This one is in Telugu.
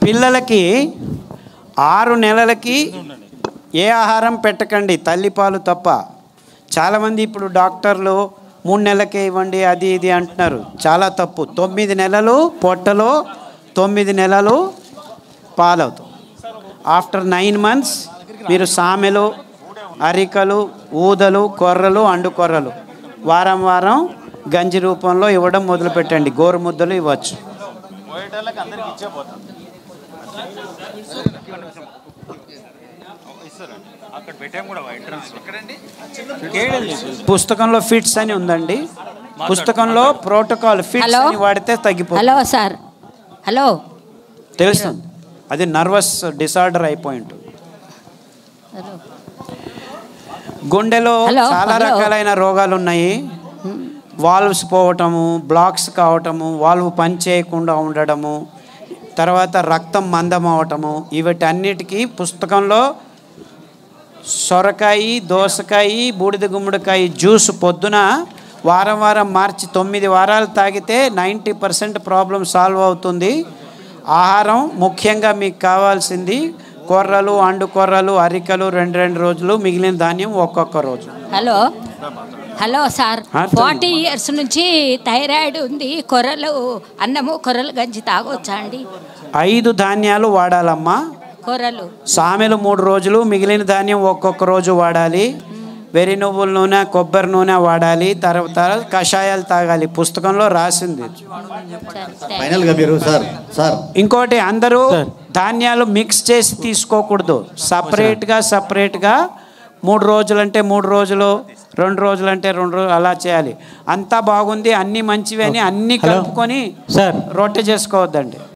పిల్లలకి ఆరు నెలలకి ఏ ఆహారం పెట్టకండి తల్లిపాలు తప్ప చాలామంది ఇప్పుడు డాక్టర్లు మూడు నెలలకే ఇవ్వండి అది ఇది అంటున్నారు చాలా తప్పు తొమ్మిది నెలలు పొట్టలో తొమ్మిది నెలలు పాలవుతాం ఆఫ్టర్ నైన్ మంత్స్ మీరు సామెలు అరికలు ఊదలు కొర్రలు అండు కొర్రలు వారం వారం గంజి రూపంలో ఇవ్వడం మొదలుపెట్టండి గోరుముద్దలు ఇవ్వచ్చు పోయేటోళ్ళకి అందరికి ఇచ్చే పోతాం ఇస్తారండి అక్కడ పెట్టాం కూడా ఎంట్రన్స్ ఎక్కడండి పుస్తకంలో ఫిట్స్ అని ఉందండి పుస్తకంలో ప్రోటోకాల్ ఫిట్స్ హలో? అని వాడితే తగ్గిపోతుంది హలో సార్ హలో తెలుస్తుంది అది నర్వస్ డిసార్డర్ అయిపోయి ఉంటుంది హలో గుండెలో హలో, చాలా హలో. రకాలైన రోగాలు ఉన్నాయి వాల్వ్స్ పోవటము బ్లాక్స్ కావటము వాల్వ్ పని చేయకుండా ఉండడము తర్వాత రక్తం మందం అవటము వీటన్నిటికీ పుస్తకంలో సొరకాయ దోసకాయ బూడిద గుమ్మడికాయ జ్యూస్ పొద్దున వారం వారం మార్చి తొమ్మిది వారాలు తాగితే నైంటీ పర్సెంట్ ప్రాబ్లం సాల్వ్ అవుతుంది ఆహారం ముఖ్యంగా మీకు కావాల్సింది కొర్రలు అండు కొర్రలు అరికలు రెండు రెండు రోజులు మిగిలిన ధాన్యం ఒక్కొక్క రోజు హలో హలో సార్ ఆ, చెప్పండి. ఫార్టీ ఇయర్స్ నుంచి థైరాయిడ్ ఉంది కొర్రలు అన్నము కొర్రలు గంజి తాగొచ్చా అండి ఐదు ధాన్యాలు వాడాలమ్మా కొర్రలు సామెలు మూడు రోజులు మిగిలిన ధాన్యం ఒక్కొక్క రోజు వాడాలి వెరి నువ్వుల నూనె కొబ్బరి నూనె వాడాలి తర్వాత కషాయాలు తాగాలి పుస్తకంలో రాసింది సరే ఫైనల్గా మీరు సార్ సార్ ఇంకోటి అందరూ ధాన్యాలు మిక్స్ చేసి తీసుకోకూడదు సపరేట్గా సపరేట్గా మూడు రోజులు అంటే మూడు రోజులు రెండు రోజులు అంటే రెండు రోజులు అలా చేయాలి అంతా బాగుంది అన్నీ మంచివి అని అన్నీ హలో. కలుపుకొని సార్ రొట్టె చేసుకోవద్దండి